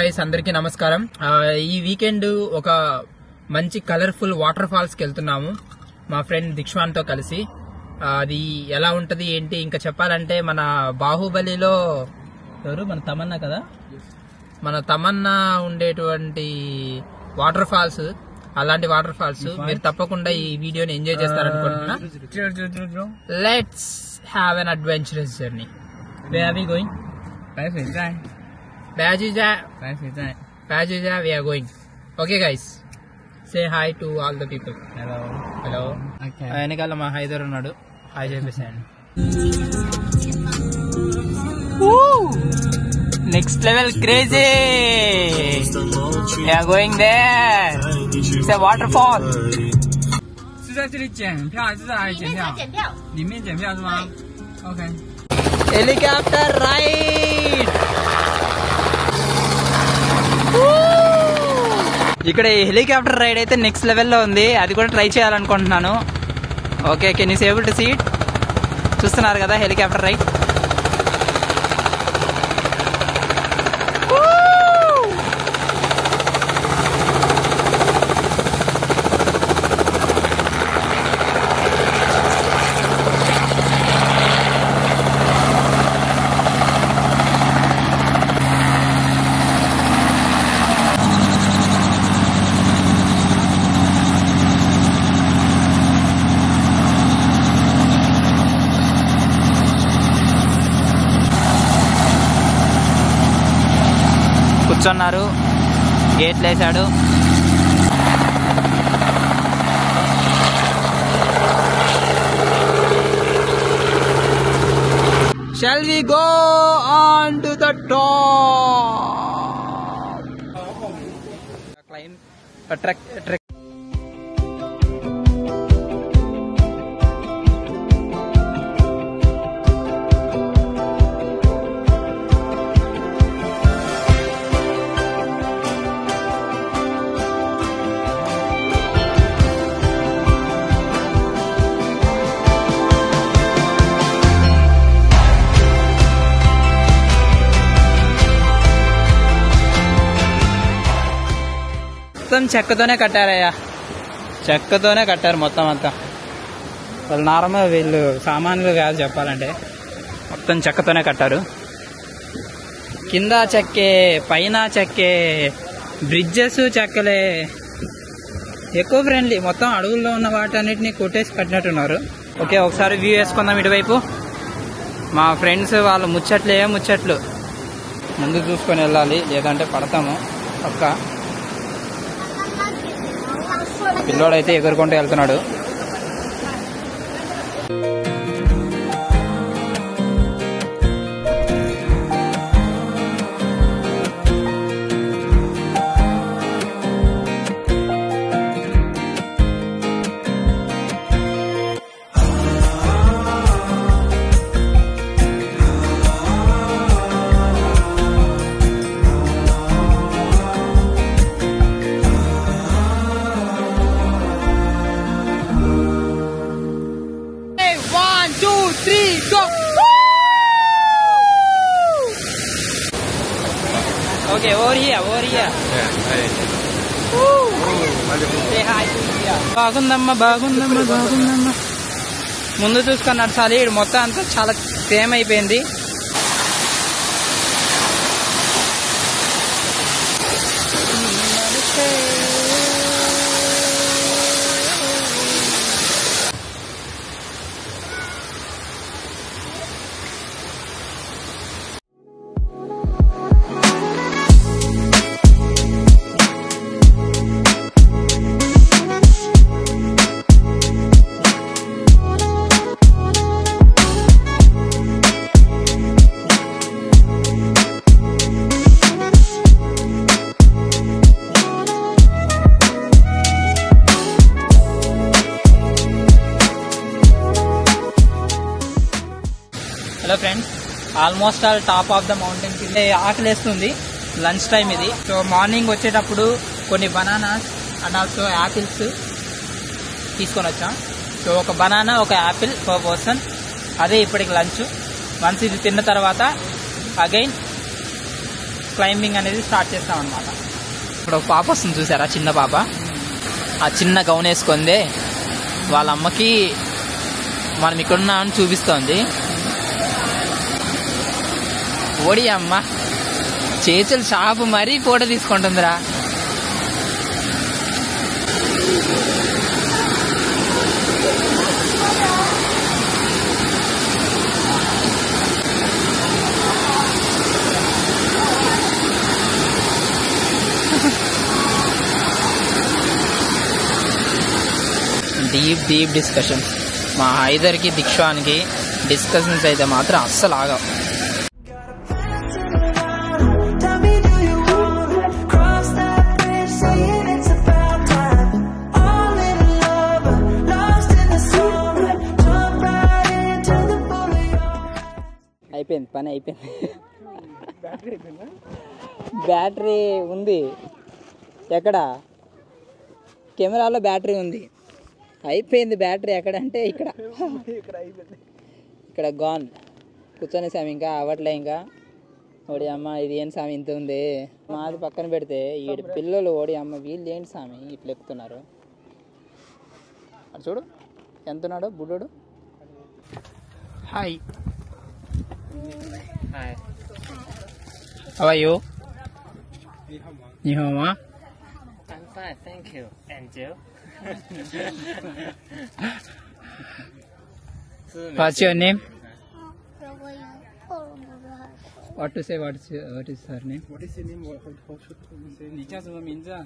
Guys అందరికీ నమస్కారం ఆ, ఈ వీకెండ్ ఒక మంచి కలర్ఫుల్ వాటర్ ఫాల్స్ కి వెళ్తున్నాము మా ఫ్రెండ్ దిక్షవాన్ తో కలిసి ఆ, అది ఎలా ఉంటది ఏంటి ఇంకా చెప్పాలంటే మన బాహుబలిలో ఎవరు మన తమన్నా కదా మన తమన్నా ఉండేటువంటి వాటర్ ఫాల్స్ అలాంటి వాటర్ ఫాల్స్ మీరు తప్పకుండా ఈ వీడియోని ఎంజాయ్ చేస్తారనుకుంటున్నా let's have an adventurous journey we are వి గోయింగ్ 白水寨， బ్యాజుజా 白水寨 Pajuja, we are going. Okay, guys. Say hi to all the people. ，Hello， Hello. Okay. వెనకాల మా హైదర్ ఉన్నాడు హాయ్ చెప్పేసాను next level crazy going there it's a water fall 是在这里检票还是在哪里检票？ 检票， 里面检票是吗？OK。 helicopter ride ఇక్కడ ఈ helicopter ride అయితే నెక్స్ట్ లెవెల్లో ఉంది అది కూడా ట్రై చేయాలనుకుంటున్నాను ఓకే కెన్ యూ సేబుల్ టు సీట్ చూస్తున్నారు కదా హెలికాప్టర్ రైడ్ కూర్చున్నారు గేట్లు వేసాడు Shall we go on to the top? Climb a trek, a trek. మొత్తం చెక్కతోనే కట్టారయ్యా చెక్కతోనే కట్టారు మొత్తం అంతా వాళ్ళు నార్మల్ వీళ్ళు సామాన్లు కాదు చెప్పాలంటే మొత్తం చెక్కతోనే కట్టారు కింద చెక్కే పైన చెక్కే బ్రిడ్జెస్ చెక్కలే ఎక్కువ ఫ్రెండ్లీ మొత్తం అడవుల్లో ఉన్న వాటన్నిటిని కొట్టేసి కట్టినట్టున్నారు ఓకే ఒకసారి వ్యూ వేసుకుందాం ఇటువైపు మా ఫ్రెండ్స్ వాళ్ళు ముచ్చట్లే ముచ్చట్లు ముందు చూసుకొని వెళ్ళాలి లేదంటే పడతాము పక్క పిల్లోడైతే ఎగురుకుంటూ వెళ్తున్నాడు one two three go okay over here over here బాగుందమ్మా బాగుందమ్మా బాగుందమ్మా ముందు చూసుకొని నడచాలి ఈడు మొత్తం అంతా చాలా సేమ్ అయిపోయింది hello friends almost all top of the mountain కింద ఆకలేస్తుంది లంచ్ టైం ఇది సో మార్నింగ్ వచ్చేటప్పుడు కొన్ని బనానాస్ అండ్ ఆల్సో యాపిల్స్ తీసుకొని వచ్చాం సో ఒక బనానా ఒక యాపిల్ పర్ పర్సన్ అదే ఇప్పటికి లంచ్ వన్స్ ఇది తిన్న తర్వాత అగైన్ క్లైంబింగ్ అనేది స్టార్ట్ చేస్తాం అనమాట ఇప్పుడు ఒక పాప వస్తుంది చూసారా చిన్న పాప ఆ చిన్న గౌన్ వేసుకుందే వాళ్ళ అమ్మకి మనం ఇక్కడ ఉన్నామని చూపిస్తోంది ఓడి అమ్మ చేతులు షాపు మరీ ఫోటో తీసుకుంటుందిరా డీప్ డీప్ డిస్కషన్స్ మా హైదర్కి దిక్షానికి డిస్కషన్స్ అయితే మాత్రం అస్సలు ఆగవు Tell me, do you wanna cross that bridge? Saying it's about time. All in love, lost in the summer. Jump right into the bullet. అయిపోయింది పని అయిపోయింది బ్యాటరీ ఉంది ఎక్కడ కెమెరాలో బ్యాటరీ ఉంది అయిపోయింది బ్యాటరీ ఎక్కడంటే ఇక్కడ ఇక్కడ గాన్ కూర్చొని స్వామి ఇంకా అవ్వట్లే ఇంకా ఓడి అమ్మ ఇది ఏం స్వామి ఇంత ఉంది మాది పక్కన పెడితే ఈ పిల్లలు ఓడి అమ్మ వీళ్ళు ఏంటి స్వామి ఇట్లా ఎక్కుతున్నారు అటు చూడు ఎంత ఉన్నాడు బుడ్డోడు hi hi how are you నిహోమా I'm fine, thank you. And you? What's your name what to say what is what is her name 你叫什么名字啊？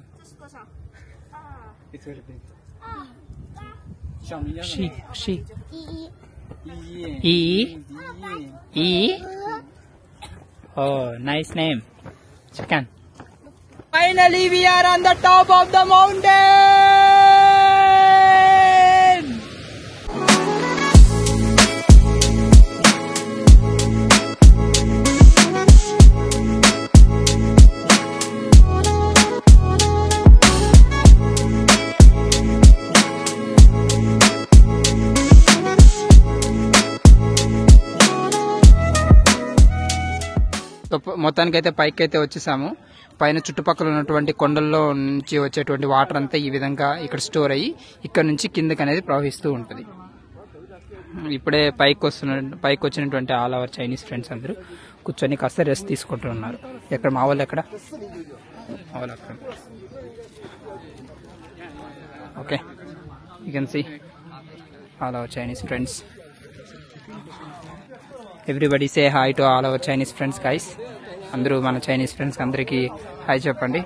小名叫什 షీ 么？ షీ 依依。 ఈ 依依。 ఈ oh nice name chicken finally we are on the top of the mountain మొత్తానికి అయితే పైకి అయితే వచ్చేసాము పైన చుట్టుపక్కల ఉన్నటువంటి కొండల్లో నుంచి వచ్చేటువంటి వాటర్ అంతా ఈ విధంగా ఇక్కడ స్టోర్ అయ్యి ఇక్కడ నుంచి కిందకి అనేది ప్రవహిస్తూ ఉంటుంది ఇప్పుడే పైకి వస్తున్న పైకి వచ్చినటువంటి ఆల్ అవర్ చైనీస్ ఫ్రెండ్స్ అందరూ కూర్చొని కాస్త రెస్ట్ తీసుకుంటూ ఉన్నారు ఎక్కడ మా వాళ్ళు ఎక్కడ మా వాళ్ళు అక్కడ okay you can see all our Chinese friends everybody say hi to all our Chinese friends guys అందరూ మన చైనీస్ ఫ్రెండ్స్ అందరికీ హాయ్ చెప్పండి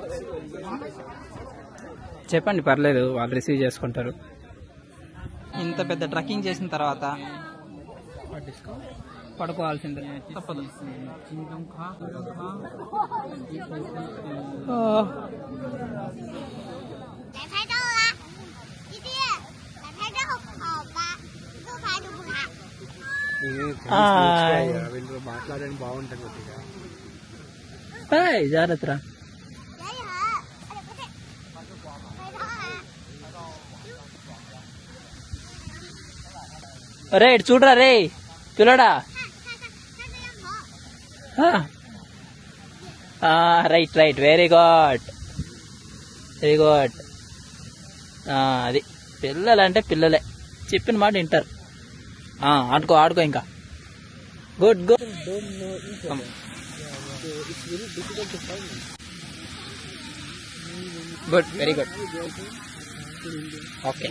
చెప్పండి పర్లేదు వాళ్ళు రిసీవ్ చేసుకుంటారు ఇంత పెద్ద ట్రక్కింగ్ చేసిన తర్వాత పడుకోవాల్సిందే తప్పదు ఆ. 来拍照啦！弟弟，来拍照好吧？不拍就不拍。 హాయ్ వీళ్ళు మాట్లాడడానికి బాగుంటుంది కొద్దిగా హాయ్ జాగ్రత్త 杨雨涵，哎呀，不对，拍照啦！ రే ఇటు చూడరా రే పిల్లడా 看看看看这样头， right right very good very good అది పిల్లలంటే పిల్లలే చెప్పిన మాట వింటారు ఆ, ఆడుకో ఆడుకో ఇంకా good good good very good okay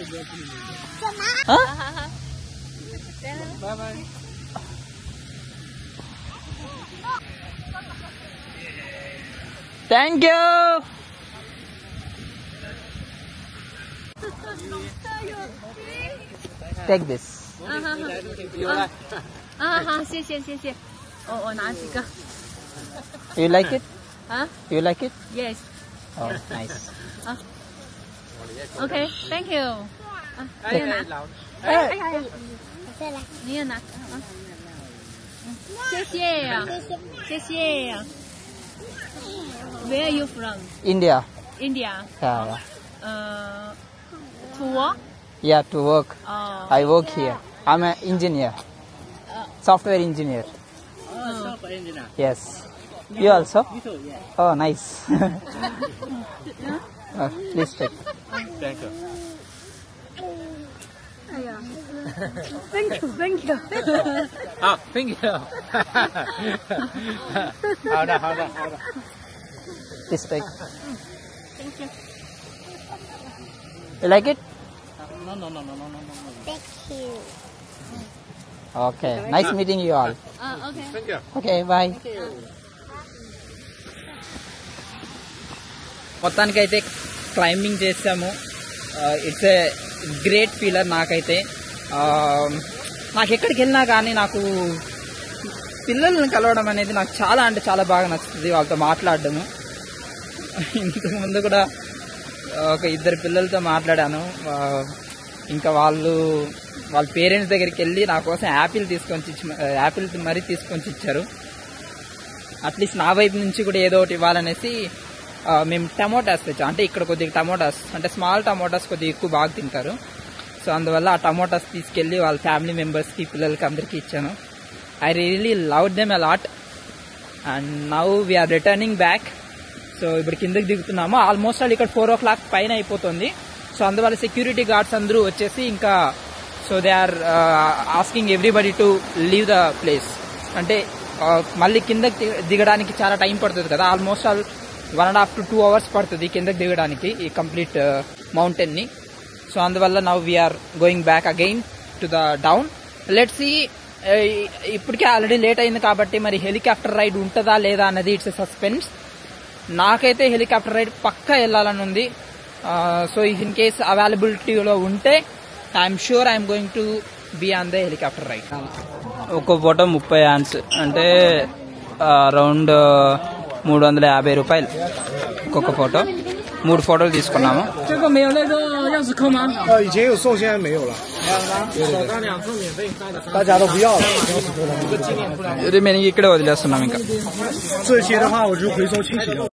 thank you take this 啊，好，谢谢谢谢。我我拿几个 you like it 啊 you like it ？Yes. Oh nice OK，Thank you。啊，你也拿。哎呀呀！ 再来， 你也拿啊。嗯谢谢呀，谢谢呀。Where are you from? India India. Uh, to work? Yeah to work Oh. I work here I'm engineer software engineer uh, yes You also? Oh, nice. uh, please take. Thank you. 哎呀，Thank you, Thank you。 啊，Thank you。好的，好的，好的。 Please take. Thank you. You like it? No, no, no, no, no, no, no. Thank you. Okay. Nice meeting you all. 啊，OK。 Thank you. Okay bye మొత్తానికైతే climbing చేసాము it's a great feeler నాకైతే Uh, నాకు ఎక్కడికి వెళ్ళినా కానీ నాకు పిల్లల్ని కలవడం అనేది నాకు చాలా అంటే చాలా బాగా నచ్చుతుంది వాళ్ళతో మాట్లాడడము ఇంతకు ముందు కూడా ఒక ఇద్దరు పిల్లలతో మాట్లాడాను ఆ, ఇంకా వాళ్ళు వాళ్ళ పేరెంట్స్ దగ్గరికి వెళ్ళి నా కోసం యాపిల్ తీసుకొని ఇచ్చి యాపిల్ మరీ తీసుకొని ఇచ్చారు అట్లీస్ట్ నా వైపు నుంచి కూడా ఏదో ఒకటి ఇవ్వాలనేసి ఆ, మేము టమోటాస్ తెచ్చాం అంటే ఇక్కడ కొద్దిగా టమోటాస్ అంటే స్మాల్ టమోటాస్ కొద్దిగా ఎక్కువ బాగా తింటారు సో అందువల్ల ఆ టమోటాస్ తీసుకెళ్ళి వాళ్ళ ఫ్యామిలీ మెంబర్స్కి పిల్లలకి అందరికీ ఇచ్చాను I really love them a lot and now we're returning back so ఇప్పుడు కిందకి దిగుతున్నాము ఆల్మోస్ట్ ఆల్ ఇక్కడ ఫోర్ ఓ క్లాక్ పైన అయిపోతుంది సో అందువల్ల సెక్యూరిటీ గార్డ్స్ అందరూ వచ్చేసి ఇంకా so they are asking everybody to leave the place అంటే ఆ, మళ్ళీ కిందకి ది- దిగడానికి చాలా టైం పడుతుంది కదా almost all one and half to two hours పడుతుంది కిందకి దిగడానికి ఈ కంప్లీట్ మౌంటైన్ని సో అందువల్ల now we're going back again to the down let see ఇప్పటికే ఆల్రెడీ లేట్ అయింది కాబట్టి మరి హెలికాప్టర్ రైడ్ ఉంటుందా లేదా అన్నది ఇట్స్ సస్పెన్స్ నాకైతే హెలికాప్టర్ రైడ్ పక్కా వెళ్ళాలని ఉంది సో ఇన్ కేస్ అవైలబిలిటీలో ఉంటే I'm sure I'm going to be on the helicopter ride ఒక ఫోటో ముప్పై యాన్స్ అంటే అరౌండ్ మూడు వందల యాభై రూపాయలు ఒక్కొక్క ఫోటో మూడు ఫోటోలు తీసుకున్నాము 这个没有那个钥匙扣吗？ 呃，以前有送，现在没有了。 手钢两次免费带的。 大家都不要了。 రిమైనింగ్ ఇక్కడే వదిలేస్తున్నాం ఇంకా 这些的话，我就回收清洗掉。